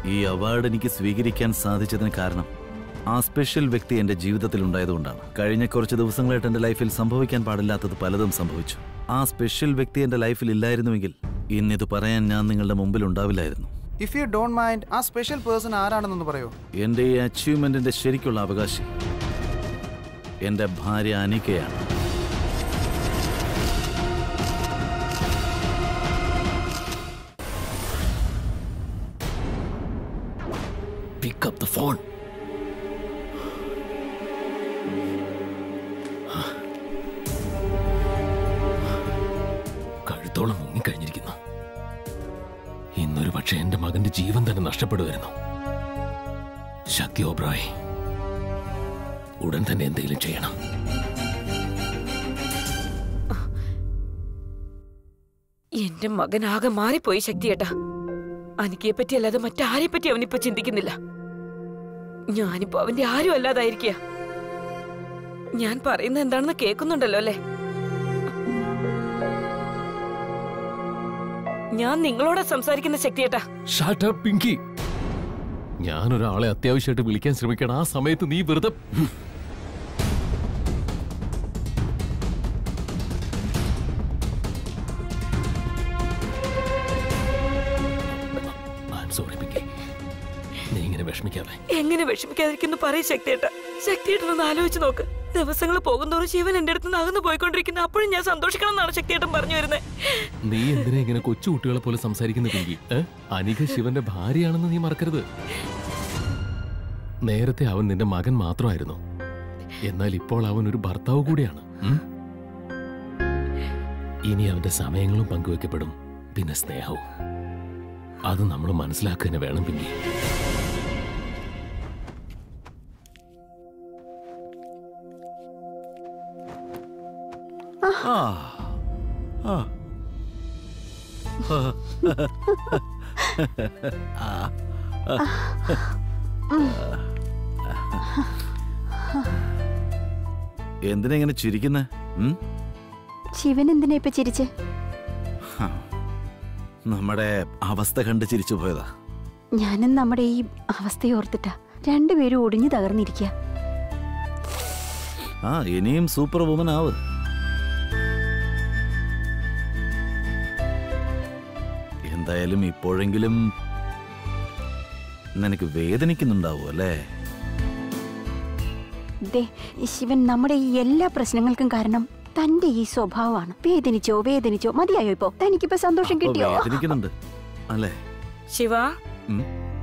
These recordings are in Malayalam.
ഈ അവാർഡ് എനിക്ക് സ്വീകരിക്കാൻ സാധിച്ചതിന് കാരണം ആ സ്പെഷ്യൽ വ്യക്തി എന്റെ ജീവിതത്തിൽ ഉണ്ടായതുകൊണ്ടാണ് കഴിഞ്ഞ കുറച്ച് ദിവസങ്ങളായിട്ട് എന്റെ ലൈഫിൽ സംഭവിക്കാൻ പാടില്ലാത്തത് പലതും സംഭവിച്ചു ആ സ്പെഷ്യൽ വ്യക്തി എന്റെ ലൈഫിൽ ഇല്ലായിരുന്നുവെങ്കിൽ ഇന്നിത് പറയാൻ ഞാൻ നിങ്ങളുടെ മുമ്പിൽ ഉണ്ടാവില്ലായിരുന്നു ഇഫ് യു ഡോണ്ട് മൈൻഡ് ആ സ്പെഷ്യൽ പേഴ്സൺ ആരാണെന്നൊന്ന് പറയോ എന്റെ ഈ അച്ചീവ്മെന്റിന്റെ ശരിക്കുള്ള അവകാശി എന്റെ ഭാര്യ അനിക്കയാണ് Pick up the phone. കഴുത്തോളം മുങ്ങിക്കഴിഞ്ഞിരിക്കുന്നു ഇന്നൊരു പക്ഷേ എന്റെ മകന്റെ ജീവൻ തന്നെ നഷ്ടപ്പെടുമായിരുന്നു ശക്തി ഓബ്രായ് ഉടൻ തന്നെ എന്തെങ്കിലും ചെയ്യണം എന്റെ മകൻ ആകെ മാറിപ്പോയി ശക്തിയേട്ടാ അനിക്കയെ പറ്റി അല്ലാതെ മറ്റാരെ പറ്റി അവനിപ്പോ ചിന്തിക്കുന്നില്ല ഞാനിപ്പോ അവന്റെ ആരും അല്ലാതായിരിക്കുക ഞാൻ പറയുന്നത് എന്താണെന്ന് കേൾക്കുന്നുണ്ടല്ലോ അല്ലേ ഞാൻ നിങ്ങളോടാ സംസാരിക്കുന്ന ശക്തിയേട്ടാ Shut up, പിങ്കി ഞാൻ ഒരാളെ അത്യാവശ്യമായിട്ട് വിളിക്കാൻ ശ്രമിക്കണം ആ സമയത്ത് നീ വെറുതെ സോറി പിങ്കി നീ ഇങ്ങനെ വിഷമിക്കാതെ എങ്ങനെ വിഷമിക്കാതിരിക്കുന്നു പറയും ശക്തിയേട്ടാ ശക്തിയേട്ടൻ ഒന്ന് ആലോചിച്ച് നോക്ക് ദിവസങ്ങൾ പോകുന്തോറും ശിവൻ എന്റെ അടുത്ത് നിന്ന് അകന്നു പോയിക്കൊണ്ടിരിക്കുന്നു അപ്പോഴും ഞാൻ സന്തോഷിക്കണം എന്നാണ് ശക്തിയേട്ടൻ പറഞ്ഞു വരുന്നത് നീ എന്തിനാ ഇങ്ങനെ കൊച്ചു കുട്ടികളെ പോലെ സംസാരിക്കുന്ന പിങ്കി ഏ? അനിക ശിവന്റെ ഭാര്യയാണെന്ന് നീ മറക്കരുത് നേരത്തെ അവൻ നിന്റെ മകൻ മാത്രമായിരുന്നു എന്നാൽ ഇപ്പോൾ അവൻ ഒരു ഭർത്താവ് കൂടിയാണ് ഉം? ഇനി അവന്റെ സമയങ്ങളും പങ്കുവെക്കപ്പെടും പിന്നെ സ്നേഹവും അത് നമ്മൾ മനസ്സിലാക്കുക തന്നെ വേണം പിങ്കി ആ ആ എന്തിനാ ഇങ്ങനെ ചിരിക്കുന്നേ ഉം? ശിവൻ എന്തിനാ ഇപ്പൊ ചിരിച്ച് നമ്മുടെ അവസ്ഥ കണ്ട് ചിരിച്ചു പോയതാ ഞാനും നമ്മുടെ ഈ അവസ്ഥയെ ഓർത്തിട്ടാ രണ്ടുപേരും ഒടിഞ്ഞു തകർന്നിരിക്കുക ആ ഇനിയും സൂപ്പർ വുമൻ ആവ് എന്തായാലും ഇപ്പോഴെങ്കിലും നിനക്ക് വേദനിക്കുന്നുണ്ടാവും അല്ലേ ദേ ശിവൻ നമ്മുടെ ഈ എല്ലാ പ്രശ്നങ്ങൾക്കും കാരണം തന്റെ ഈ സ്വഭാവമാണ് വേദനിച്ചോ വേദനിച്ചോ മതിയായോ ഇപ്പോ തനിക്കിപ്പോ സന്തോഷം അപ്പൊ കിട്ടിയോ വേദനിക്കുന്നുണ്ട് അല്ലേ ശിവ ഉം.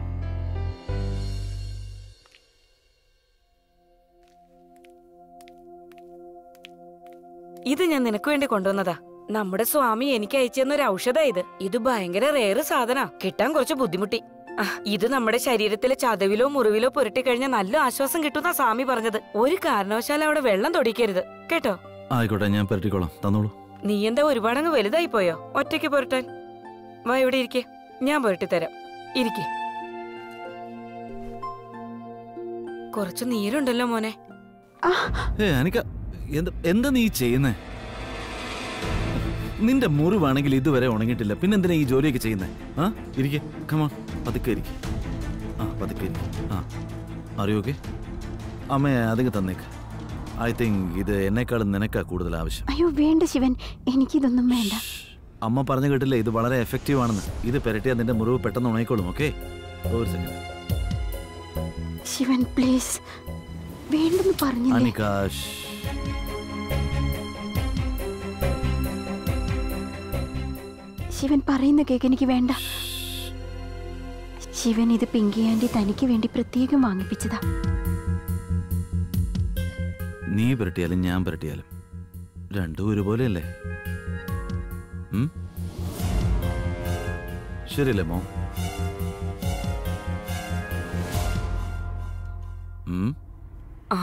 ഇത് ഞാൻ നിനക്ക് വേണ്ടി കൊണ്ടുവന്നതാ നമ്മുടെ സ്വാമി എനിക്ക് അയച്ചെന്ന ഒരു ഔഷധ ഇത് ഇത് ഭയങ്കര റേറ് സാധന കിട്ടാൻ കുറച്ച് ബുദ്ധിമുട്ടി ആ, ഇത് നമ്മുടെ ശരീരത്തിലെ ചതവിലോ മുറിവിലോ പുരട്ടി കഴിഞ്ഞാൽ നല്ല ആശ്വാസം കിട്ടുന്ന സ്വാമി പറഞ്ഞത് ഒരു കാരണവശാലും അവിടെ വെള്ളം തൊടിക്കരുത് കേട്ടോ ആയിക്കോട്ടെ ഞാൻ പരട്ടിക്കോളാം തന്നോളൂ നീ എന്താ ഒരുപാടങ്ങ് വലുതായി പോയോ ഒറ്റയ്ക്ക് പുരട്ടാൻ വാ ഇവിടെ ഇരിക്കെ ഞാൻ പുരട്ടി തരാം ഇരിക്കെ കുറച്ച് നീരുണ്ടല്ലോ മോനെ ഏ അനിക്ക എന്താ എന്താ നീ ചെയ്യുന്നേ നിന്റെ മുറിവാണെങ്കിൽ ഇതുവരെ ഉണങ്ങിയിട്ടില്ല പിന്നെ എന്തിനാ ഈ ജോലിയൊക്കെ ചെയ്യുന്നേ ആ ഇരിക്കെ കമോൺ പതുക്കെ ഇരിക്കെ ആ പതുക്കെ ഇരിക്കെ ആ അറിയോക്കെ അമ്മയെ അതിങ്ങ് തന്നേക്ക് ഐ തിങ്ക് ഇത് എന്നെക്കാളും നിനക്കാ കൂടുതൽ ആവശ്യം അയ്യോ വേണ്ട ശിവൻ എനിക്കിതൊന്നും വേണ്ട അമ്മ പറഞ്ഞു കേട്ടില്ലേ ഇത് വളരെ എഫക്റ്റീവ് ആണെന്ന് ഇത് പെരട്ടിയാൽ നിന്റെ മുറിവ് പെട്ടെന്ന് ഉണങ്ങിക്കോളും ഓക്കെ ഒരു സെക്കൻഡ് ശിവൻ പ്ലീസ് വേണ്ടെന്ന് പറഞ്ഞില്ലേ അനികാഷ് ശിവൻ പറയുന്ന കേക്ക് എനിക്ക് വേണ്ട ശിവൻ ഇത് പിങ്കി ആന്റി തനിക്ക് വേണ്ടി പ്രത്യേകം വാങ്ങിപ്പിച്ചതാ നീ പുരട്ടിയാലും ഞാൻ പുരട്ടിയാലും രണ്ടും ഒരുപോലെയല്ലേ ഉം? ശരിയല്ലേ മോ ഉം? ആ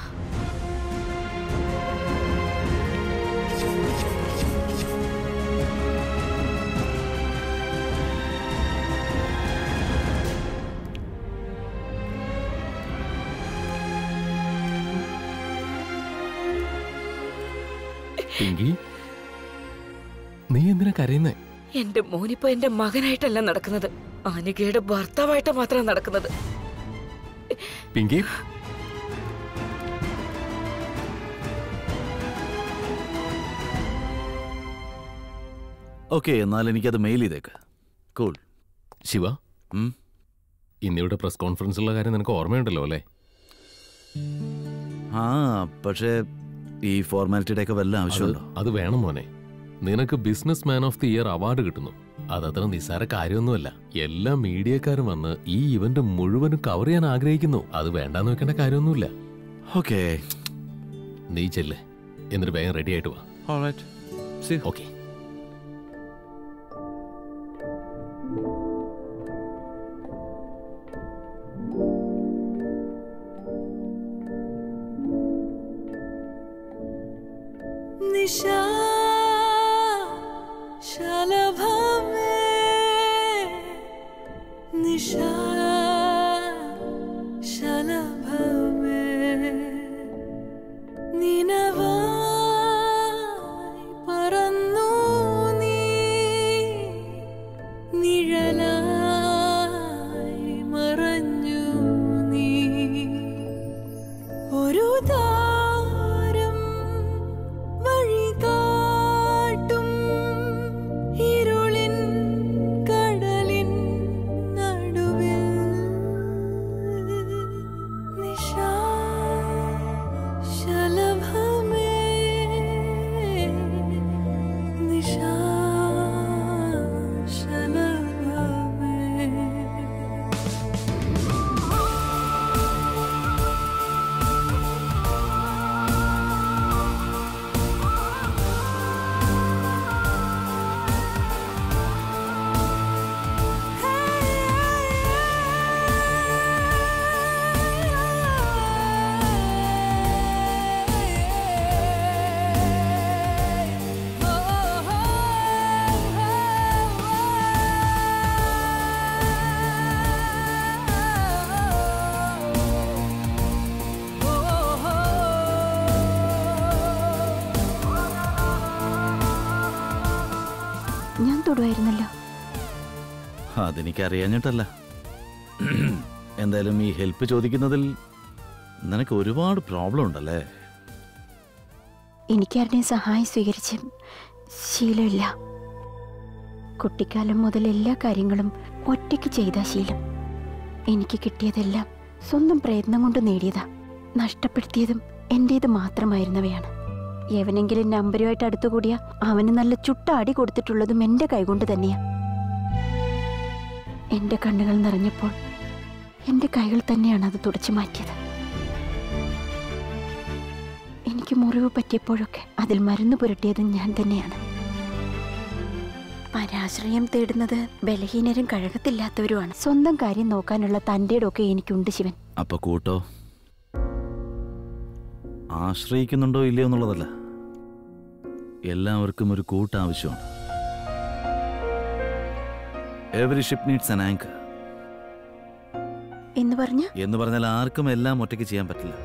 പിങ്കി നീ എന്തിനാ കരയുന്നേ എന്റെ മോനിപ്പോ എന്റെ മകനായിട്ടല്ല നടക്കുന്നത് അനികയുടെ ഭർത്താവായിട്ട് മാത്രമാണ് നടക്കുന്നത് പിങ്കി ഓക്കെ എന്നാൽ എനിക്കത് മെയിൽ ചെയ്തേക്ക് കൂൾ ശിവ ഇന്നിവിടെ പ്രസ് കോൺഫറൻസിലുള്ള കാര്യം നിനക്ക് ഓർമ്മയുണ്ടല്ലോ അല്ലേ ആ പക്ഷേ ഈ ഫോർമാലിറ്റിയുടെ ഒക്കെ വല്ല അത് ആവശ്യമുണ്ടോ അത് വേണം മോനെ നിനക്ക് businessman of the year award കിട്ടുന്നു അതത്ര നിസ്സാര കാര്യമൊന്നുമല്ല എല്ലാ മീഡിയക്കാരും വന്ന് ഈ ഇവന്റ് മുഴുവനും കവർ ചെയ്യാൻ ആഗ്രഹിക്കുന്നു അത് വേണ്ടാന്ന് വെക്കേണ്ട കാര്യമൊന്നുമില്ല ഓക്കെ നീ ചെല്ല് എന്നിട്ട് വേഗം റെഡി ആയിട്ട് വാ ഓക്കെ നിശാ ശലഭമേ നിശാ ശലഭമേ നിനവായി പറന്നു നീ നിഴലായി മറഞ്ഞു നീ ഒരു താരം വഴികാട്ടും ഇരുളിൻ കടലിൻ നടുവിൽ നിശാ ശലഭമേ നിശാ ശലഭമേ ഞാൻ തൊടുമായിരുന്നല്ലോ അതെനിക്ക് അറിയാഞ്ഞിട്ടല്ല എന്തായാലും ഈ ഹെൽപ്പ് ചോദിക്കുന്നതിൽ നിനക്ക് ഒരുപാട് പ്രോബ്ലം ഉണ്ടല്ലേ എനിക്കാരുടെയും സഹായം സ്വീകരിച്ച് ശീലമില്ല കുട്ടിക്കാലം മുതൽ എല്ലാ കാര്യങ്ങളും ഒറ്റയ്ക്ക് ചെയ്ത ശീലം എനിക്ക് കിട്ടിയതെല്ലാം സ്വന്തം പ്രയത്നം കൊണ്ട് നേടിയതാ നഷ്ടപ്പെടുത്തിയതും എന്റേത് മാത്രമായിരുന്നവയാണ് എവനെങ്കിലും നമ്പരുമായിട്ട് അടുത്തുകൂടിയ അവന് നല്ല ചുട്ട അടി കൊടുത്തിട്ടുള്ളതും എന്റെ കൈകൊണ്ട് തന്നെയാ എന്റെ കണ്ണുകൾ നിറഞ്ഞപ്പോൾ എന്റെ കൈകൾ തന്നെയാണ് അത് തുടച്ചു മാറ്റിയത് എനിക്ക് മുറിവ് പറ്റിയപ്പോഴൊക്കെ അതിൽ മരുന്ന് പുരട്ടിയത് ഞാൻ തന്നെയാണ് പരാശ്രയം തേടുന്നത് ബലഹീനരും കഴകത്തില്ലാത്തവരുമാണ് സ്വന്തം കാര്യം നോക്കാനുള്ള തൻ്റെ ഒക്കെ എനിക്കുണ്ട് ശിവൻ അപ്പൊ കൂട്ടോ ആശ്രയിക്കുന്നുണ്ടോ ഇല്ലയോ എന്നുള്ളതല്ല എല്ലാവർക്കും ഒരു കൂട്ട് ആവശ്യമാണ് every ship needs an anchor എന്ന് പറഞ്ഞ എന്ന് പറഞ്ഞാൽ ആർക്കും എല്ലാം ഒറ്റയ്ക്ക് ചെയ്യാൻ പറ്റില്ല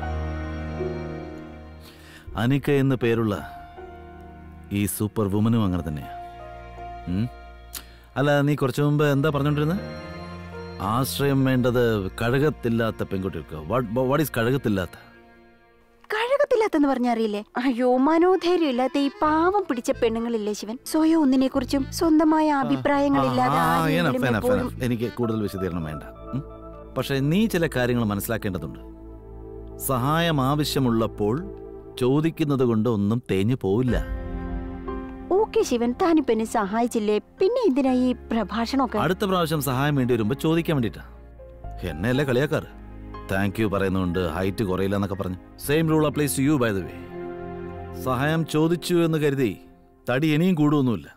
അനിക്ക എന്ന് പേരുള്ള ഈ സൂപ്പർ വുമനും അങ്ങനെ തന്നെയാ ഉം? അല്ല നീ കുറച്ചു മുമ്പ് എന്താ പറഞ്ഞോണ്ടിരുന്നത് ആശ്രയം വേണ്ടത് കഴകത്തില്ലാത്ത പെൺകുട്ടികൾക്ക് വാട്ട് ഈസ് കഴകത്തില്ലാത്ത കഴകത്തില്ലാത്തെന്ന് പറഞ്ഞറിയില്ലേ അയ്യോ മനോധൈര്യം ഇല്ലാത്ത ഈ പാവം പിടിച്ച പെണ്ണുങ്ങളില്ലേ ശിവൻ സ്വയം ഒന്നിനെ കുറിച്ചും സ്വന്തമായ അഭിപ്രായങ്ങളില്ലാതെ ആ, ആ, ആരെയെങ്കിലും enough, enough, എപ്പോഴും- enough. എനിക്ക് കൂടുതൽ വിശദീകരണം വേണ്ട ഉം? പക്ഷേ നീ ചില കാര്യങ്ങൾ മനസ്സിലാക്കേണ്ടതുണ്ട് സഹായം ആവശ്യമുള്ളപ്പോൾ ചോദിക്കുന്നത് കൊണ്ട് ഒന്നും തേഞ്ഞു പോവില്ല ഓക്കെ ശിവൻ താനിപ്പോ എന്നെ സഹായിച്ചില്ലേ പിന്നെ എന്തിനാ ഈ പ്രഭാഷണമൊക്കെ അടുത്ത പ്രാവശ്യം സഹായം വേണ്ടി വരുമ്പോ ചോദിക്കാൻ വേണ്ടിട്ടാ എന്നെയല്ലേ കളിയാക്കാറ് താങ്ക് യു പറയുന്നുണ്ട് ഹൈറ്റ് കുറയില്ല എന്നൊക്കെ പറഞ്ഞു same rule applies to you by the way സഹായം ചോദിച്ചു എന്ന് കരുതി തടി ഇനിയും കൂടുമൊന്നുമില്ല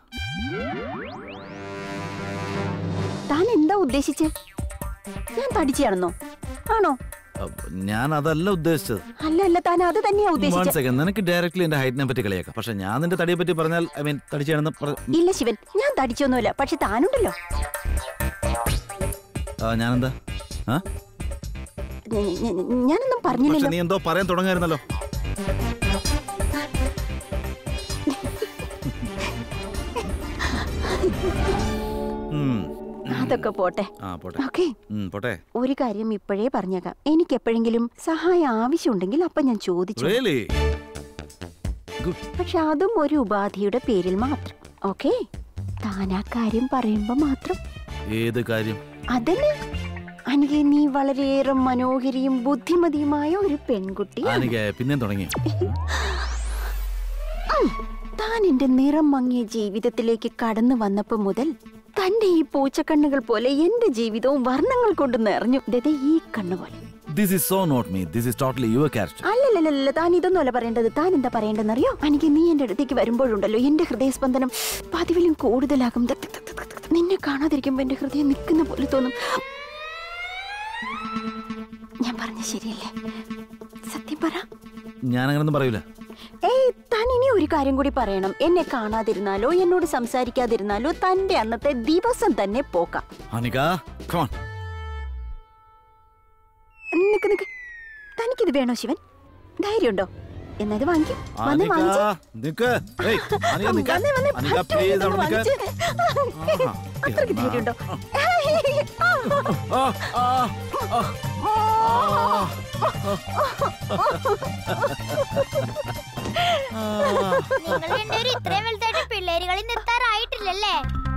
താൻ എന്താ ഉദ്ദേശിച്ച് ഞാൻ തടിച്ചാണെന്നോ ആണോ അപ്പൊ ഞാൻ അതല്ല ഉദ്ദേശിച്ചത് അല്ല അല്ല താൻ അത് തന്നെയാ വൺ ഉദ്ദേശിച്ചത് സെക്കൻഡ് നിനക്ക് ഡയറക്ട്ലി എന്റെ ഹൈറ്റിനെ പറ്റി കളിയാക്കാം പക്ഷെ ഞാൻ നിന്റെ തടിയെ പറ്റി പറഞ്ഞാൽ ഐ മീൻ തടിച്ചാണെന്ന് പറ- ഇല്ല ശിവൻ ഞാൻ തടിച്ചൊന്നുമില്ല പക്ഷെ താനുണ്ടല്ലോ ആ, ഞാനെന്താ ആ ഞ- ഞ- ഞ- ഞാനൊന്നും പക്ഷെ പറഞ്ഞില്ലല്ലോ നീ എന്തോ പറയാൻ തുടങ്ങായിരുന്നല്ലോ ഉം. അതൊക്കെ പോട്ടെ ആ പോട്ടെ ഓക്കെ ഉം, പോട്ടെ ഒരു കാര്യം ഇപ്പോഴേ പറഞ്ഞേക്കാം എനിക്ക് എപ്പോഴെങ്കിലും സഹായം ആവശ്യമുണ്ടെങ്കിൽ അപ്പൊ ഞാൻ ചോദിച്ചു റിയലി പക്ഷെ അതും ഒരു ഉപാധിയുടെ പേരിൽ മാത്രം ഓക്കെ താൻ ആ കാര്യം പറയുമ്പോ മാത്രം ഏത് കാര്യം അതന്നെ അനികെ നീ വളരെയേറെ മനോഹരിയും ബുദ്ധിമതിയുമായ ഒരു പെൺകുട്ടിയാണ് അനിക പിന്നെയും തുടങ്ങി താൻ എന്റെ നിറം മങ്ങിയ ജീവിതത്തിലേക്ക് കടന്നു വന്നപ്പോ മുതൽ തന്റെ ഈ പൂച്ചക്കണ്ണുകൾ പോലെ എന്റെ ജീവിതവും വർണ്ണങ്ങൾ കൊണ്ട് നിറഞ്ഞു ദേ ഈ കണ്ണു പോലെ this is so not me this is totally your character അല്ലല്ലല്ല താൻ ഇതൊന്നുമല്ല പറയേണ്ടത് താൻ എന്താ പറയേണ്ടതെന്നറിയോ എനിക്ക് നീ എന്റെ അടുത്തേക്ക് വരുമ്പോഴുണ്ടല്ലോ എന്റെ ഹൃദയസ്പന്ദനം പതിവിലും കൂടുതലാകും ദക് ദക് ദക് ദക് ദക്. നിന്നെ കാണാതിരിക്കുമ്പോ എന്റെ ഹൃദയം നിൽക്കുന്ന പോലെ തോന്നും ഞാൻ പറഞ്ഞ ശരിയല്ലേ സത്യം പറ ഞാൻ അങ്ങനൊന്നും പറയൂല ഏയ് താൻ ഇനി ഒരു കാര്യം കൂടി പറയണം എന്നെ കാണാതിരുന്നാലോ എന്നോട് സംസാരിക്കാതിരുന്നാലോ തന്റെ അന്നത്തെ ദിവസം തന്നെ പോക്കാം അനിക come on. നിക്ക് നിക്ക് തനിക്കിത് വേണോ ശിവൻ ധൈര്യമുണ്ടോ എന്നാ ഇത് വാങ്ങിക്കും വന്ന് അനിക വാങ്ങിച്ചേ നിക്ക് ഏയ്, അനിക നിക്ക് വന്നേ, വന്നേ, അനിക പറ്റും, പ്ലീസ് ഇതൊന്ന് അവിടെ നിക്ക് വാങ്ങിച്ചേ. ആഹാ. അത്രയ്ക്ക് ധൈര്യമുണ്ടോ ആ, ആ, ആ. നിങ്ങൾ രണ്ടുപേരും ഇത്രയും വലുതായിട്ട് പിള്ളേര് കളി നിർത്താറായിട്ടില്ലല്ലേ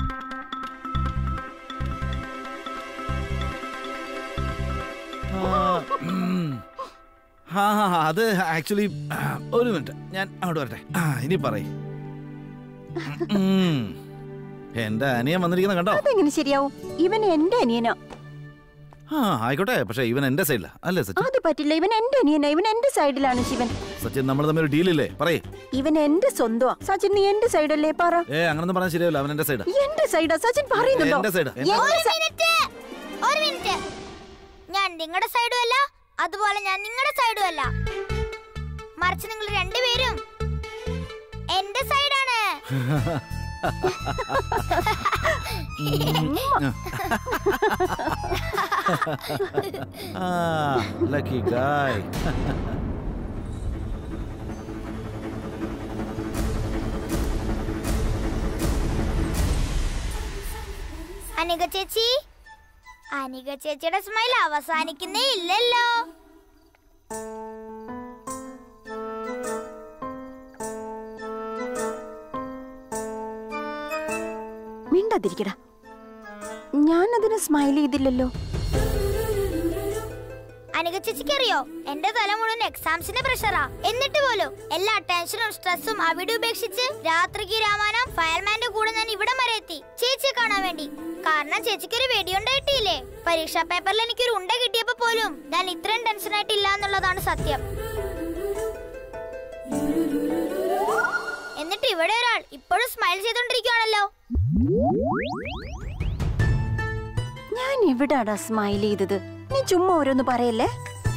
ആ, ഉം. ആ, ആ, അത് ആക്ച്വലി ഒരു മിനിറ്റ് ഞാൻ അങ്ങോട്ട് വരട്ടെ ആ, ഇനി പറയ് ഉം. എന്റെ അനിയൻ വന്നിരിക്കുന്ന കണ്ടോ അതെങ്ങനെ ശരിയാവും ഇവൻ എന്റെ അനിയനാ ആ ആയിക്കോട്ടെ പക്ഷെ ഇവൻ എന്റെ സൈഡിലാ അല്ലേ സച്ചിൻ അത് പറ്റില്ല ഇവൻ എന്റെ അനിയനാ ഇവൻ എന്റെ സൈഡിലാണ് ശിവൻ സച്ചിൻ നമ്മൾ തമ്മിൽ ഡീലില്ലേ പറയേ ഇവൻ എന്റെ സ്വന്തമാ സച്ചിൻ നീ എന്റെ സൈഡല്ലേ പറ ഏ അങ്ങനൊന്നും പറഞ്ഞാൽ ശരിയാവില്ല അവൻ എന്റെ സൈഡാ എന്റെ സൈഡാ സച്ചിൻ പറയുന്നുണ്ടോ എന്റെ സൈഡാ എന്റെ സൈ- മിനിറ്റ് ഒരു മിനിറ്റ് ഞാൻ നിങ്ങളുടെ സൈഡും അല്ല അതുപോലെ ഞാൻ നിങ്ങളുടെ സൈഡും അല്ല മറിച്ച് നിങ്ങൾ രണ്ടുപേരും എന്റെ സൈഡാണ് ആ ലക്കി ഗായ് അനിക ചേച്ചി അനിക ചേച്ചിയുടെ സ്മൈൽ അവസാനിക്കുന്നേ ഇല്ലല്ലോ മിണ്ടാതിരിക്കടാ ഞാൻ അതിന് സ്മൈൽ ചെയ്തില്ലല്ലോ അനിക ചേച്ചിക്ക് അറിയോ എന്റെ തല മുഴുവൻ എക്സാംസിന്റെ പ്രഷറാ എന്നിട്ട് പോലും എല്ലാ ടെൻഷനും സ്ട്രെസ്സും അവിടെ ഉപേക്ഷിച്ച് രാത്രിക്ക് രാമാനം ഫയർമാന്റെ കൂടെ ഞാൻ ഇവിടം വരെ എത്തി ചേച്ചിയെ കാണാൻ വേണ്ടി കാരണം ചേച്ചിക്ക് ഒരു വെടിയുണ്ട കിട്ടിയില്ലേ പരീക്ഷാ പേപ്പറിൽ എനിക്കൊരു ഉണ്ട കിട്ടിയപ്പോ പോലും ഞാൻ ഇത്രയും ടെൻഷൻ ആയിട്ടില്ല എന്നുള്ളതാണ് സത്യം എന്നിട്ട് ഇവിടെ ഒരാൾ ഇപ്പോഴും സ്മൈൽ ചെയ്തോണ്ടിരിക്കുവാണല്ലോ ഞാൻ എവിടാടാ സ്മൈൽ ചെയ്തത് നീ ചുമ്മാ ഓരോന്ന് പറയല്ലേ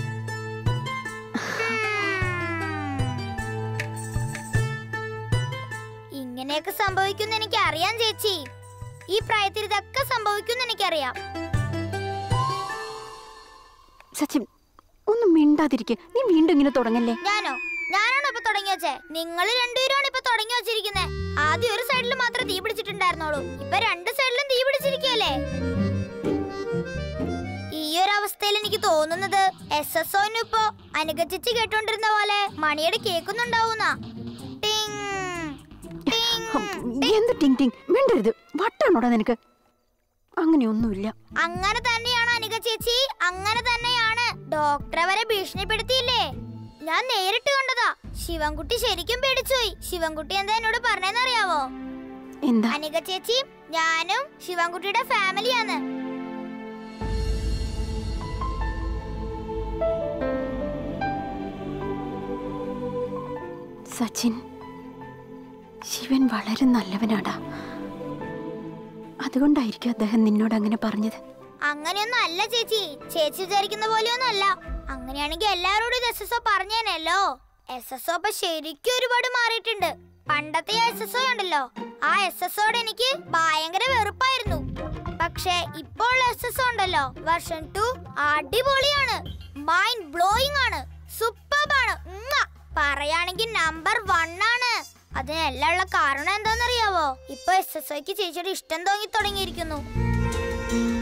ഇങ്ങനെയൊക്കെ സംഭവിക്കുന്ന എനിക്ക് അറിയാം ചേച്ചി ഈ പ്രായത്തിൽ ഇതൊക്കെ സംഭവിക്കുന്ന എനിക്കറിയാം സച്ചിൻ ഒന്നും മിണ്ടാതിരിക്കെ നീ വീണ്ടും ഇങ്ങനെ തുടങ്ങല്ലേ ഞാനോ ഞാനാണോ ഇപ്പൊ തുടങ്ങി വെച്ചേ നിങ്ങൾ രണ്ടുപേരാണ് ഇപ്പൊ തുടങ്ങി വെച്ചിരിക്കുന്നത് ആദ്യം ഒരു സൈഡിൽ മാത്രം തീ പിടിച്ചിട്ടുണ്ടായിരുന്നോളൂ ഇപ്പൊ രണ്ട് സൈഡിലും തീ പിടിച്ചിരിക്കുകയല്ലേ ഈ ഒരു അവസ്ഥയിൽ എനിക്ക് തോന്നുന്നത് എസ് എസ് ഒനും ഇപ്പൊ അനുഗച്ചിച്ച് കേട്ടോണ്ടിരുന്ന പോലെ മണിയുടെ കേൾക്കുന്നുണ്ടാവുന്ന ഹം, എന്ത് ടിങ് ടിങ് മിണ്ടരുത് വട്ടാണോടാ നിനക്ക് അങ്ങനെയൊന്നുമില്ല അങ്ങനെ തന്നെയാണ് അനിക ചേച്ചി അങ്ങനെ തന്നെയാണ് ഡോക്ടറെ വരെ ഭീഷണിപ്പെടുത്തിയില്ലേ ഞാൻ നേരിട്ട് കണ്ടതാ ശിവൻകുട്ടി ശരിക്കും പേടിച്ചുപോയി ശിവൻകുട്ടി എന്താ എന്നോട് പറഞ്ഞെന്നറിയാവോ എന്താ അനിക ചേച്ചി ഞാനും ശിവൻകുട്ടിയുടെ ഫാമിലിയാണ് സച്ചിൻ ശിവൻ വളരെ നല്ലവനാടാ അതുകൊണ്ടായിരിക്കും അദ്ദേഹം നിന്നോട് അങ്ങനെ പറഞ്ഞത് അങ്ങനെയൊന്നും അല്ല ചേച്ചി ചേച്ചി വിചാരിക്കുന്ന പോലെയൊന്നും അല്ല അങ്ങനെയാണെങ്കിൽ എല്ലാവരോടും ഇത് എസ് എസ് ഒ പറഞ്ഞേനല്ലോ എസ് എസ് ഒ ഇപ്പൊ ശരിക്കും ഒരുപാട് മാറിയിട്ടുണ്ട് പണ്ടത്തെ എസ് എസ് ഒ ഉണ്ടല്ലോ ആ എസ് എസ് ഒട് എനിക്ക് ഭയങ്കര വെറുപ്പായിരുന്നു പക്ഷേ ഇപ്പോൾ എസ് എസ് ഒ ഉണ്ടല്ലോ വർഷൻ ടു അടിപൊളിയാണ് മൈൻഡ് ബ്ലോയിങ് ആണ് സൂപ്പർബാണ് പറയാണെങ്കിൽ നമ്പർ വൺ ആണ് അതിനെല്ലാം ഉള്ള കാരണം എന്താണെന്നറിയാവോ ഇപ്പൊ എസ് എസ് ഒക്ക് ചേച്ചിയുടെ ഇഷ്ടം തോന്നി തുടങ്ങിയിരിക്കുന്നു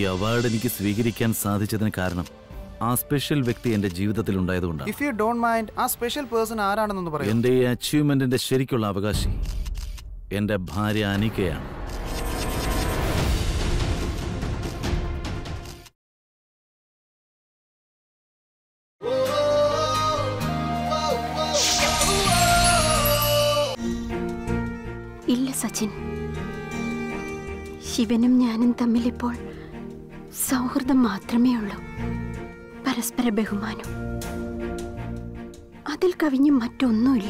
അവാർഡ് എനിക്ക് സ്വീകരിക്കാൻ സാധിച്ചതിന് കാരണം ആ സ്പെഷ്യൽ വ്യക്തി എന്റെ ജീവിതത്തിൽ ഉണ്ടായതുകൊണ്ടാണ് ഇഫ് യു ഡോണ്ട് മൈൻഡ് ആ സ്പെഷ്യൽ പേഴ്സൺ ആരാണെന്നൊന്ന് പറയൂ എന്റെ ഈ അച്ചീവ്മെന്റിന്റെ ശരിക്കുള്ള അവകാശി എന്റെ ഭാര്യ അനിക്കയാണ് ഇല്ല സച്ചിൻ ശിവനും ഞാനും തമ്മിൽ ഇപ്പോൾ സൗഹൃദം മാത്രമേ ഉള്ളൂ പരസ്പര ബഹുമാനം അതിൽ കവിഞ്ഞ് മറ്റൊന്നുമില്ല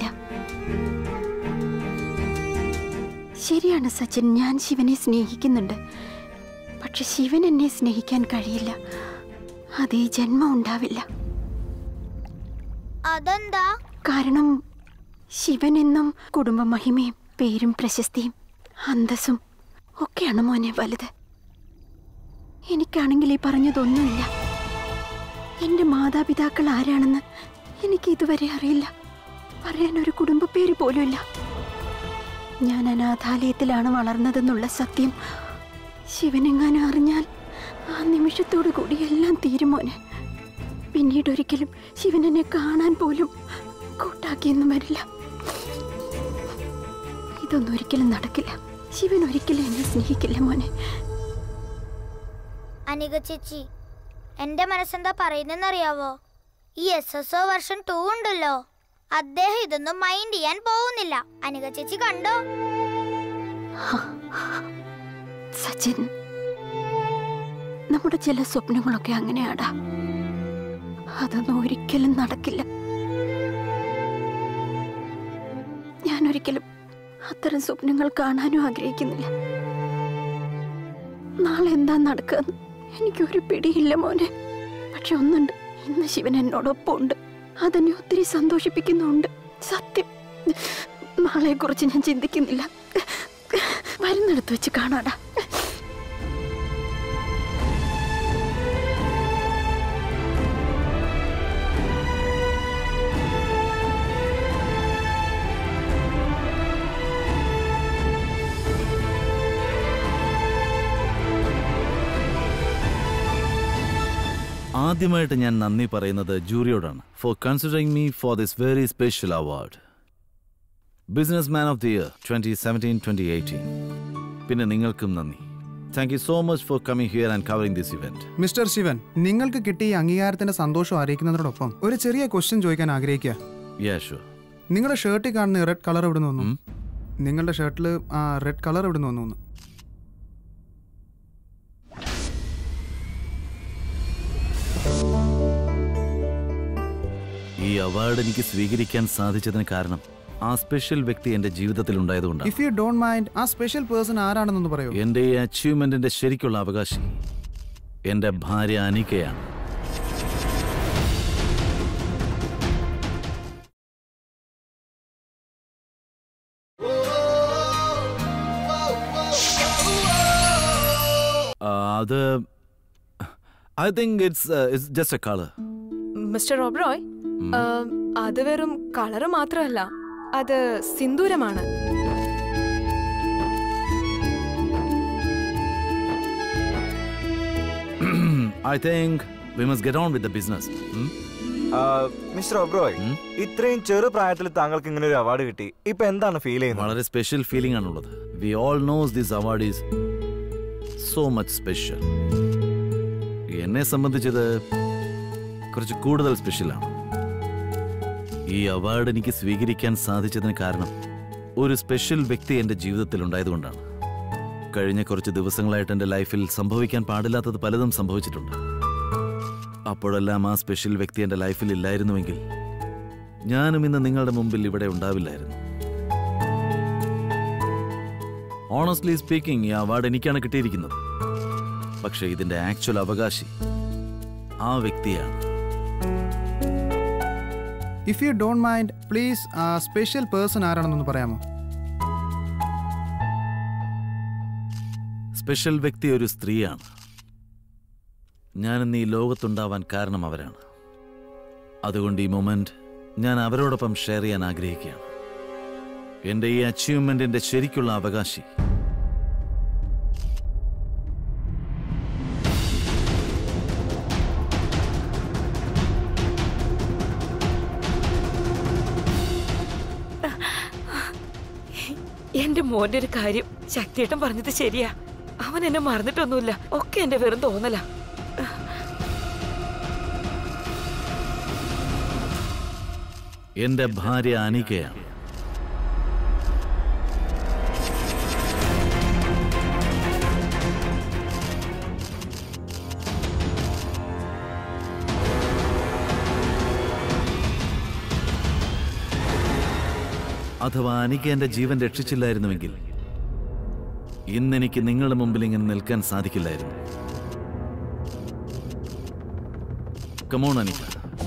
ശരിയാണ് സച്ചിൻ ഞാൻ ശിവനെ സ്നേഹിക്കുന്നുണ്ട് പക്ഷെ ശിവൻ എന്നെ സ്നേഹിക്കാൻ കഴിയില്ല അതേ ജന്മം ഉണ്ടാവില്ല അതെന്താ കാരണം ശിവൻ എന്നും കുടുംബ മഹിമയും പേരും പ്രശസ്തിയും അന്തസ്സും ഒക്കെയാണ് മോനെ വലുത് എനിക്കാണെങ്കിൽ ഈ പറഞ്ഞതൊന്നുമില്ല എന്റെ മാതാപിതാക്കൾ ആരാണെന്ന് എനിക്ക് ഇതുവരെ അറിയില്ല പറയാൻ ഒരു കുടുംബ പേര് പോലുമില്ല ഞാൻ അനാഥാലയത്തിലാണ് വളർന്നതെന്നുള്ള സത്യം ശിവനെങ്ങാനും അറിഞ്ഞാൽ ആ നിമിഷത്തോടു കൂടി എല്ലാം തീരുമോനെ പിന്നീട് ഒരിക്കലും ശിവൻ എന്നെ കാണാൻ പോലും കൂട്ടാക്കിയെന്നും വരില്ല ഇതൊന്നും ഒരിക്കലും നടക്കില്ല ശിവൻ ഒരിക്കലും എന്നെ സ്നേഹിക്കില്ല മോനെ അനിക ചേച്ചി എന്റെ മനസ്സെന്താ പറയുന്നറിയാവോ ഈ എസ് എസ് ഒ വർഷം ടൂ ഉണ്ടല്ലോ അദ്ദേഹം ഇതൊന്നും മൈൻഡ് ചെയ്യാൻ പോകുന്നില്ല അനിക ചേച്ചി കണ്ടോ സച്ചിൻ നമ്മുടെ ചില സ്വപ്നങ്ങളൊക്കെ അങ്ങനെയാടാ അതൊന്നും ഒരിക്കലും നടക്കില്ല ഞാൻ ഒരിക്കലും അത്തരം സ്വപ്നങ്ങൾ കാണാനും ആഗ്രഹിക്കുന്നില്ല നാളെ എന്താ നടക്കുക എനിക്കൊരു പിടിയില്ല മോനെ പക്ഷെ ഒന്നുണ്ട് ഇന്ന് ശിവൻ എന്നോടൊപ്പം ഉണ്ട് അതെന്നെ ഒത്തിരി സന്തോഷിപ്പിക്കുന്നുണ്ട് സത്യം നാളെ കുറിച്ച് ഞാൻ ചിന്തിക്കുന്നില്ല വരുന്നിടത്ത് വെച്ച് കാണാടാ ആദ്യമായിട്ട് ഞാൻ നന്ദി പറയുന്നത് ജൂറിയോടാണ് for considering me for this very special award businessman of the year twenty seventeen twenty eighteen പിന്നെ നിങ്ങൾക്കും നന്ദി thank you so much for coming here and covering this event mister Shivan നിങ്ങൾക്ക് കിട്ടിയ ഈ അംഗീകാരത്തിന്റെ സന്തോഷം അറിയിക്കുന്നതോടൊപ്പം ഒരു ചെറിയ ക്വസ്റ്റ്യൻ ചോദിക്കാൻ ആഗ്രഹിക്കുക യാ ഷുവർ നിങ്ങളുടെ ഷർട്ടിൽ കാണുന്ന റെഡ് കളർ എവിടെ നിന്ന് വന്നു നിങ്ങളുടെ ഷർട്ടിൽ ആ റെഡ് കളർ എവിടെ നിന്ന് വന്നു ഈ അവാർഡ് എനിക്ക് സ്വീകരിക്കാൻ സാധിച്ചതിന് കാരണം ആ സ്പെഷ്യൽ വ്യക്തി എന്റെ ജീവിതത്തിൽ ഉണ്ടായതുകൊണ്ടാണ് ഇഫ് യു ഡോണ്ട് മൈൻഡ് ആ സ്പെഷ്യൽ പേഴ്സൺ ആരാണെന്നൊന്ന് പറയൂ എന്റെ ഈ അച്ചീവ്മെന്റിന്റെ ശരിക്കുള്ള അവകാശി എന്റെ ഭാര്യ അനിക്കയാണ് ആ, അത് I think it's it's just a colour mister Oberoi ആം, അത് വെറും കളറ് മാത്രമല്ല അത് സിന്ദൂരമാണ് I think we must get on with the business ആ, മിസ്റ്റർ ഒബ്രോയ് ഉം? ഇത്രയും ചെറു പ്രായത്തിൽ താങ്കൾക്ക് ഇങ്ങനെ ഒരു അവാർഡ് കിട്ടി ഇപ്പൊ എന്താണ് ഫീൽ ചെയ്യുന്നത് വളരെ സ്പെഷ്യൽ ഫീലിംഗ് ആണുള്ളത് we all knows this award is so much special എന്നെ സംബന്ധിച്ചത് കുറച്ച് കൂടുതൽ സ്പെഷ്യലാണ് ഈ അവാർഡ് എനിക്ക് സ്വീകരിക്കാൻ സാധിച്ചതിന് കാരണം ഒരു സ്പെഷ്യൽ വ്യക്തി എൻ്റെ ജീവിതത്തിൽ ഉണ്ടായതുകൊണ്ടാണ് കഴിഞ്ഞ കുറച്ച് ദിവസങ്ങളായിട്ട് എൻ്റെ ലൈഫിൽ സംഭവിക്കാൻ പാടില്ലാത്തത് പലതും സംഭവിച്ചിട്ടുണ്ട് അപ്പോഴെല്ലാം ആ സ്പെഷ്യൽ വ്യക്തി എൻ്റെ ലൈഫിൽ ഇല്ലായിരുന്നുവെങ്കിൽ ഞാനും ഇന്ന് നിങ്ങളുടെ മുമ്പിൽ ഇവിടെ ഉണ്ടാവില്ലായിരുന്നു ഓണസ്റ്റ്ലി സ്പീക്കിംഗ് ഈ അവാർഡ് എനിക്കാണ് കിട്ടിയിരിക്കുന്നത് പക്ഷേ ഇതിന്റെ ആക്ച്വൽ അവകാശി ആ വ്യക്തിയാണ് if you don't mind please ആ സ്പെഷ്യൽ പേഴ്സൺ ആരാണെന്നൊന്ന് പറയാമോ സ്പെഷ്യൽ വ്യക്തി ഒരു സ്ത്രീയാണ് ഞാനിന്ന് ഈ ലോകത്തുണ്ടാവാൻ കാരണം അവരാണ് അതുകൊണ്ട് ഈ മൊമെന്റ് ഞാൻ അവരോടൊപ്പം ഷെയർ ചെയ്യാൻ ആഗ്രഹിക്കുകയാണ് എന്റെ ഈ അച്ചീവ്മെന്റിന്റെ ശരിക്കുള്ള അവകാശി മോന്റെ ഒരു കാര്യം ശക്തിയേട്ടൻ പറഞ്ഞത് ശരിയാ അവൻ എന്നെ മറന്നിട്ടൊന്നുമില്ല ഒക്കെ എന്റെ വെറും തോന്നലാ എന്റെ ഭാര്യ അനികയാണ് അഥവാ അനിക എന്റെ ജീവൻ രക്ഷിച്ചില്ലായിരുന്നുവെങ്കിൽ ഇന്നെനിക്ക് നിങ്ങളുടെ മുമ്പിൽ ഇങ്ങനെ നിൽക്കാൻ സാധിക്കില്ലായിരുന്നു കമോൺ അനിക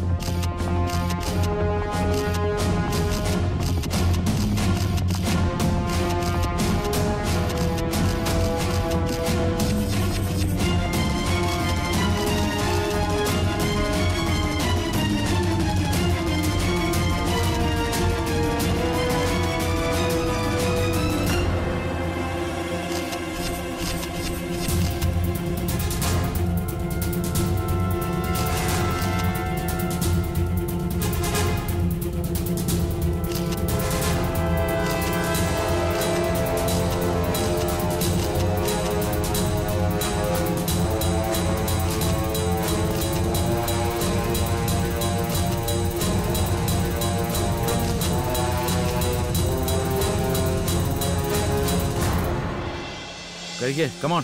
കഴിക്കേ കമോൺ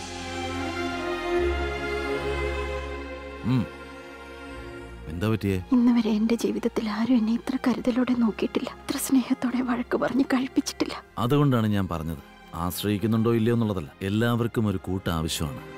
എന്താ പറ്റിയേ ഇന്ന് വരെ എന്റെ ജീവിതത്തിൽ ആരും എന്നെ ഇത്ര കരുതലോടെ നോക്കിയിട്ടില്ല ഇത്ര സ്നേഹത്തോടെ വഴക്ക് പറഞ്ഞ് കഴിപ്പിച്ചിട്ടില്ല അതുകൊണ്ടാണ് ഞാൻ പറഞ്ഞത് ആശ്രയിക്കുന്നുണ്ടോ ഇല്ലയോ എന്നുള്ളതല്ല എല്ലാവർക്കും ഒരു കൂട്ട് ആവശ്യമാണ്